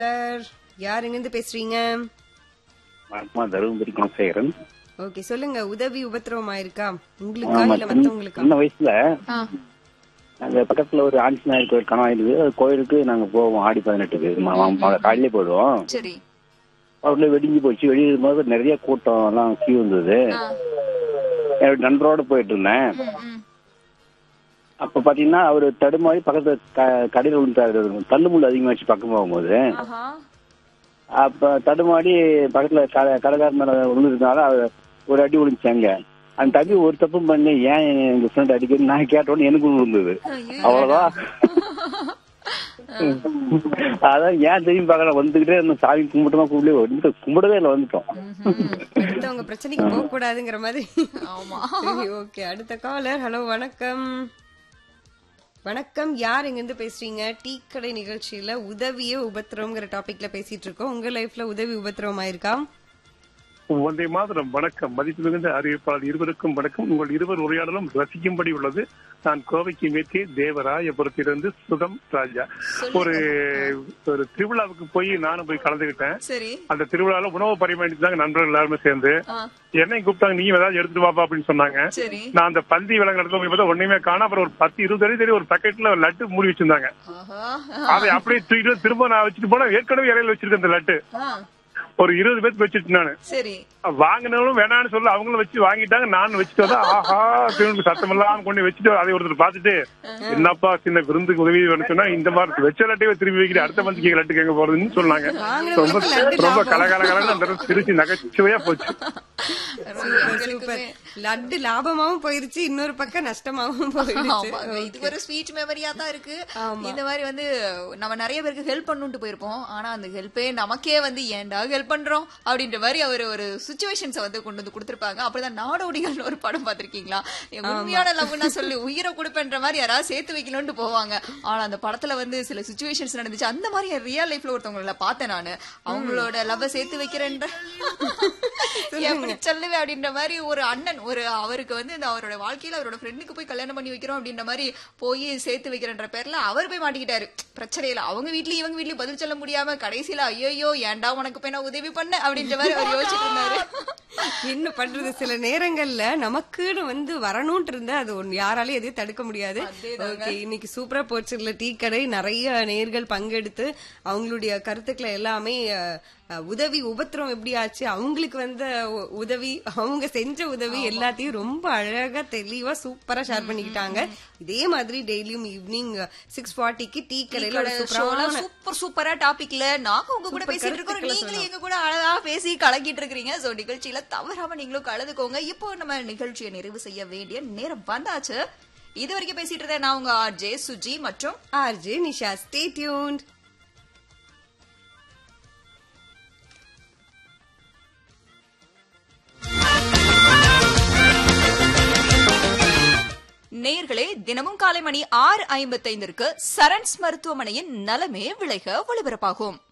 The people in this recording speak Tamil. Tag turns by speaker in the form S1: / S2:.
S1: சார் யார் எங்கிருந்து பேசுறீங்க
S2: ஆத்மா தருமபுரி குணசேகரன்
S1: ஓகே சொல்லுங்க உதவி உபத்திரவம் ஆயிருக்கா உங்களுக்கா
S2: ஆமா,
S1: இல்ல
S2: சின்ன-
S1: மத்தவங்களுக்கா
S2: சின்ன வயசுல
S3: ஆ,
S2: நாங்க பக்கத்துல ஒரு ஆஞ்சநேயர் கோயில் கணவா இருக்குது அது கோயிலுக்கு நாங்க போவோம் ஆடி பதினெட்டுக்கு ம- ம- ம- காலையிலே போயிடுவோம்
S3: சரி
S2: அவர்ல வெடிஞ்சு போச்சு வெடிக்கும் போது நிறைய கூட்டம் எல்லாம் கியூ இருந்தது
S3: ஆ,
S2: என்னோட நண்பரோட போயிட்டு இருந்தேன்
S3: ம், ம்.
S2: அப்ப பாத்தீங்கன்னா அவரு தடுமாறி பக்கத்துல க- கடையில விழுந்தாரு தள்ளுமுள்ளு அதிகமாச்சு பக்கம் போகும்போது
S3: ஆஹா.
S2: அப்ப தடுமாறி பக்கத்துல க- கடைக்காரர் மேல விழுந்ததுனால அவர் ஒரு அடி விழுந்துச்சாங்க அந்த தம்பி ஒரு தப்பும் பண்ணி ஏன் எங்க ஃப்ரெண்ட் அடிக்கடி நான் கேட்ட உடனே எனக்கு விழுந்தது
S3: ஐயோ.
S2: அவ்வளவுதான் அதான் ஏன் தெரியும் பார்க்கல வந்துகிட்டே இருந்தோம் சாமி கும்பிட்டோமா கும்பிடவே வந்து கும்பிடவே இல்லை வந்துட்டோம்
S1: அடுத்தவங்க பிரச்சனைக்கு போக கூடாதுங்கிற மாதிரி
S3: ஆமா
S1: சரி ஓகே அடுத்த காலர் ஹலோ வணக்கம் வணக்கம் யார் எங்கிருந்து பேசுறீங்க டீ கடை நிகழ்ச்சியில உதவியே உபத்திரவங்கிற டாபிக்ல பேசிட்டு இருக்கோம் உங்க லைஃப்ல உதவி உபத்திரவம் ஆயிருக்கா
S4: வந்தே மாதரம் வணக்கம் மதிப்பு மிகுந்த அறிவிப்பாளர் இருவருக்கும் வணக்கம் உங்கள் இருவர் உரையாடலும் ரசிக்கும்படி உள்ளது நான் கோவைக்கு மேற்கே தேவராயபுரத்திலிருந்து சுகம் ராஜா ஒரு ஒரு திருவிழாவுக்கு போய் நானும் போய் கலந்துக்கிட்டேன்
S3: சரி
S4: அந்த திருவிழால உணவு பரிமாறிட்டாங்க நண்பர்கள் எல்லாருமே சேர்ந்து
S3: ஆ,
S4: என்னையும் கூப்பிட்டாங்க நீ ஏதாவது எடுத்துட்டு வாப்பா அப்படின்னு சொன்னாங்க
S3: சரி
S4: நான் அந்த பந்தி விலங்கு இடத்துல போய் பார்த்தா ஒண்ணுமே காணோம் அப்புறம் ஒரு பத்து இருபது அடி தெரிய ஒரு பக்கெட்ல லட்டு மூடி வச்சிருந்தாங்க
S3: ஆஹா.
S4: அதை அப்படியே தூக்கிட்டு வந்து திரும்ப நான் வச்சுட்டு போனா ஏற்கனவே இறையில வச்சிருக்கேன் அந்த லட்டு
S3: ஆ,
S4: ஒரு இருபது பேருக்கு வச்சிட்டு நானு
S3: சரி
S4: வாங்கினவங்களும் வேணாம்னு சொல்ல அவங்களும் வச்சு வாங்கிட்டாங்க நானும் வச்சுட்டு வந்தா ஆஹா திரும்ப சத்தம் எல்லாம் கொண்டு வச்சுட்டு அதை ஒருத்தர் பார்த்துட்டு என்னப்பா சின்ன விருந்துக்கு உதவி வேணும் சொன்னா இந்த மாதிரி வச்ச லட்டையே திரும்பி வைக்கிற அடுத்த மந்திக்கு லட்டுக்கு எங்க போறதுன்னு சொன்னாங்க ரொம்ப
S1: வாங்கினவங்களுக்கு லட்டு
S4: ரொம்ப
S1: லாபம்.
S4: கலகலகலன்னு அந்த இடத்துல சிரிச்சு நகைச்சுவையா போச்சு
S1: சூப்பர் சூப்பர் லட்டு லாபமாவும் போயிருச்சு இன்னொரு பக்கம் நஷ்டமாவும் போயிருச்சு
S3: ஆமாங்க. இது ஒரு ஸ்வீட் மெமரியா தான் இருக்கு
S1: ஆமா.
S3: இந்த மாதிரி வந்து நம்ம நிறைய பேருக்கு ஹெல்ப் பண்ணுட்டு போயிருப்போம் ஆனா அந்த ஹெல்ப்பே நமக்கே வந்து ஏன்டா ஹெல்ப் பண்றோம் அப்படின்ற மாதிரி அவர் ஒரு சுச்சுவேஷன்ஸ் வந்து கொண்டு வந்து கொடுத்திருப்பாங்க அப்படிதான் நாடோடிகள்னு ஒரு படம் பாத்திருக்கீங்களா உண்மையான லவ்னா சொல்லி உயிரை கொடுப்பேன்ற மாதிரி யாராவது சேர்த்து வைக்கணும்னு போவாங்க ஆனா அந்த படத்துல வந்து சில சுச்சுவேஷன்ஸ் நடந்துச்சு அந்த மாதிரி ரியல் லைஃப்ல ஒருத்தவங்கள பார்த்தேன் நானு அவங்களோட லவ் சேர்த்து வைக்கிறேன்ற எப்படி சொல்லுவேன் அப்படின்ற மாதிரி ஒரு அண்ணன் ஒரு அவருக்கு வந்து இந்த அவரோட வாழ்க்கையில அவரோட ஃப்ரெண்டுக்கு போய் கல்யாணம் பண்ணி வைக்கிறோம் அப்படின்ற மாதிரி போய் சேர்த்து வைக்கிறன்ற பேர்ல அவர் போய் மாட்டிக்கிட்டாரு பிரச்சனையில அவங்க வீட்லயும் இவங்க வீட்லயும் பதில் சொல்ல முடியாம கடைசியில ஐயோ ஏன்டா உனக்கு போய் நான் உதவி பண்ண அப்படின்ற மாதிரி அவர் யோசிச்சுட்டு இருந்தாரு
S1: என்ன பண்றது சில நேரங்கள்ல நமக்குன்னு வந்து வரணும்னு இருந்தா அது ஒண்ணு யாராலையும் எதையும் தடுக்க முடியாது ஓகே இன்னைக்கு சூப்பரா போச்சு இல்ல டீ கடை நிறைய நேர்கள் பங்கெடுத்து அவங்களுடைய கருத்துக்களை எல்லாமே அஹ், அஹ், உதவி உபத்திரம் எப்படி ஆச்சு அவங்களுக்கு வந்த உ- உதவி அவங்க செஞ்ச உதவி எல்லாத்தையும் ரொம்ப அழகா தெளிவா சூப்பரா ஷேர் பண்ணிக்கிட்டாங்க இதே மாதிரி டெய்லியும் ஈவினிங் சிக்ஸ் ஃபார்ட்டிக்கு டீ கடையில ஒரு சூப்பரான
S3: சூப்பர் சூப்பரா டாபிக்ல நாங்க உங்க கூட பேசிட்டு இருக்கோம் நீங்களும் எங்க கூட அழகா பேசி கலக்கிட்டு இருக்கீங்க சோ நிகழ்ச்சியில தவறாம நீங்களும் கலந்துக்கோங்க இப்போ நம்ம நிகழ்ச்சியை நிறைவு செய்ய வேண்டிய நேரம் வந்தாச்சு இது வரைக்கும் பேசிட்டு இருந்தேன் நான் உங்க ஆர் ஜே சுஜி மற்றும்
S1: ஆர்ஜே நிஷா ஸ்டே டியூன்ட்
S3: நேயர்களே தினமும் காலை மணி ஆறு ஐம்பத்தைந்திற்கு சரண்ஸ் மருத்துவமனையின் நலமே விளைக ஒளிபரப்பாகும்